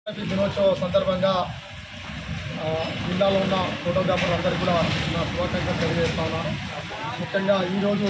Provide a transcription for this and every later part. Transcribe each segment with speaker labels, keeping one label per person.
Speaker 1: photography దినోత్సవం సందర్భంగా ఆ, జిల్లాలో ఉన్న ఫోటోగ్రాఫర్లు అందరికీ కూడా నా శుభాకాంక్షలు తెలియజేస్తా ఉన్నాను ముఖ్యంగా ఈరోజు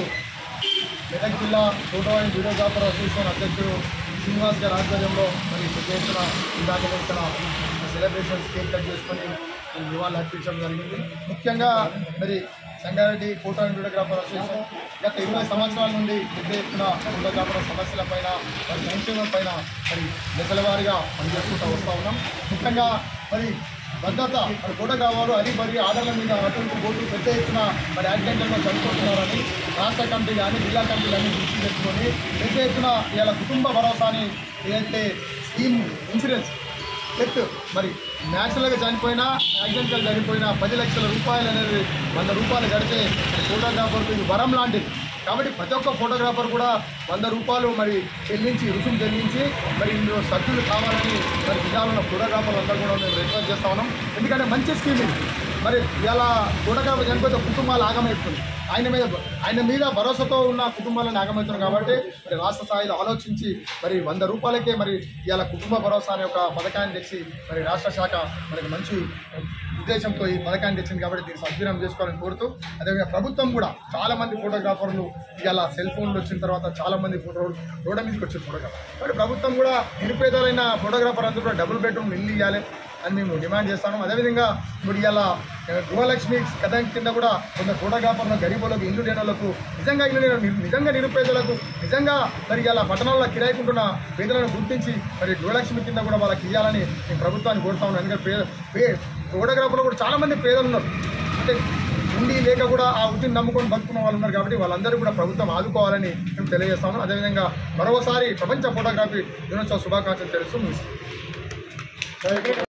Speaker 1: మెదక్ జిల్లా ఫోటో అండ్ వీడియోగ్రాఫర్ అసోసియేషన్ అధ్యక్షుడు శ్రీనివాస్ గారి ఆధ్వర్యంలో మరి పెద్ద ఎత్తున ఇందాక ఇక్కడ సెలబ్రేషన్స్ కేక్ కట్ చేసుకొని నివాళులు అర్పించడం జరిగింది ముఖ్యంగా మరి Sangareddy photo and videographer association గత ఇరవై సంవత్సరాల నుండి పెద్ద ఎత్తున ఫోటోగ్రాఫర్ సమస్యలపైన వారి సంక్షేమం పైన మరి దశల వారీగా పనిచేసుకుంటూ వస్తూ ఉన్నాం ముఖ్యంగా మరి భద్రత మరి ఫోటోగ్రాఫర్లు అది మరి ఆర్డర్ల మీద అటువంటి బోర్డు పెద్ద ఎత్తున మరి యాక్సిడెంట్లలో చనిపోతున్నారని రాష్ట్ర కమిటీ కానీ జిల్లా కమిటీలు అన్ని దృష్టి తెచ్చుకొని పెద్ద ఎత్తున ఇవాళ కుటుంబ భరోసాని ఏదైతే స్కీమ్ ఇన్సూరెన్స్ డెత్ మరి న్యాచురల్గా చనిపోయినా యాక్సిడెంట్గా చనిపోయినా పది లక్షల రూపాయలు అనేది వంద రూపాయలు గడిచే ఫోటోగ్రాఫర్కు ఇది వరం లాంటిది కాబట్టి ప్రతి ఒక్క ఫోటోగ్రాఫర్ కూడా వంద రూపాయలు మరి చెల్లించి రుసుము చెల్లించి మరి ఇందులో సభ్యులు కావాలని మరి జిల్లాలో ఉన్న ఫోటోగ్రాఫర్లు అందరూ కూడా మేము రిక్వెస్ట్ చేస్తా ఉన్నాం ఎందుకంటే మంచి స్కీమ్ ఇది మరి ఇలా ఫోటోగ్రాఫర్ చనిపోతే కుటుంబాలు ఆగమవుతుంది ఆయన మీద ఆయన మీద భరోసాతో ఉన్న కుటుంబాలను ఆగమవుతున్నాం కాబట్టి మరి రాష్ట్ర స్థాయిలో ఆలోచించి మరి వంద రూపాయలకే మరి ఇవాళ కుటుంబ భరోసా అనే ఒక పథకాన్ని తెచ్చి మరి రాష్ట్ర శాఖ మనకి మంచి ఉద్దేశంతో ఈ పథకాన్ని తెచ్చింది కాబట్టి దీన్ని సద్వినియోగం చేసుకోవాలని కోరుతూ అదేవిధంగా ప్రభుత్వం కూడా చాలా మంది ఫోటోగ్రాఫర్లు ఇవాళ సెల్ ఫోన్లు వచ్చిన తర్వాత చాలా మంది ఫోటో రోడ్ల మీదకి వచ్చిన ఫోటోగ్రాఫర్ కాబట్టి ప్రభుత్వం కూడా నిరుపేదలైన ఫోటోగ్రాఫర్ అందరూ కూడా డబుల్ బెడ్రూమ్ ఇల్లు ఇవ్వాలి అని మేము డిమాండ్ చేస్తాము అదేవిధంగా ఇప్పుడు ఇలా గృహలక్ష్మి కథం కింద కూడా కొంత ఫోటోగ్రాఫర్లు గరీబులకు ఇల్లు లేని వాళ్ళకు నిజంగా ఇల్లు లేని ని- నిజంగా నిరుపేదలకు నిజంగా మరి ఇలా పట్టణంలో కిరాయికుంటున్న పేదలను గుర్తించి మరి గృహలక్ష్మి కింద కూడా వాళ్ళకి ఇవ్వాలని మేము ప్రభుత్వాన్ని కోరుతా ఉన్నాం ఎందుకంటే పేద పే ఫోటోగ్రాఫర్లు కూడా చాలామంది పేదలు ఉన్నారు అంటే ఉండి లేక కూడా ఆ వృత్తిని నమ్ముకొని బతుకున్న వాళ్ళు ఉన్నారు కాబట్టి వాళ్ళందరూ కూడా ప్రభుత్వం ఆదుకోవాలని మేము తెలియజేస్తాము అదేవిధంగా మరోసారి ప్రపంచ ఫోటోగ్రఫీ దినోత్సవ శుభాకాంక్షలు తెలుస్తూ ముగిస్తాం